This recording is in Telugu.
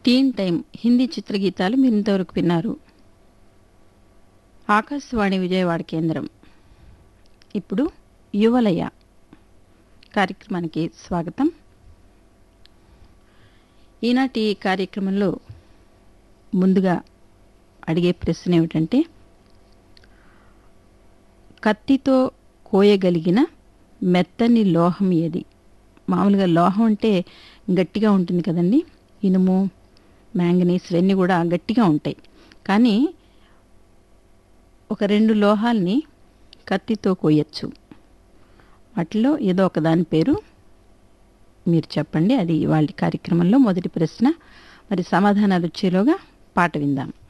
టీన్ టైం హిందీ చిత్రగీతాలు మీరు ఇంతవరకు విన్నారు ఆకాశవాణి విజయవాడ కేంద్రం ఇప్పుడు యువలయ కార్యక్రమానికి స్వాగతం ఈనాటి కార్యక్రమంలో ముందుగా అడిగే ప్రశ్న ఏమిటంటే కత్తితో కోయగలిగిన మెత్తని లోహం ఏది మామూలుగా లోహం అంటే గట్టిగా ఉంటుంది కదండి ఇనుము మ్యాంగనీస్ ఇవన్నీ కూడా గట్టిగా ఉంటాయి కానీ ఒక రెండు లోహాల్ని కత్తితో కోయచ్చు వాటిలో ఏదో ఒక దాని పేరు మీరు చెప్పండి అది వాళ్ళ కార్యక్రమంలో మొదటి ప్రశ్న మరి సమాధానాలు వచ్చేలోగా పాట విందాం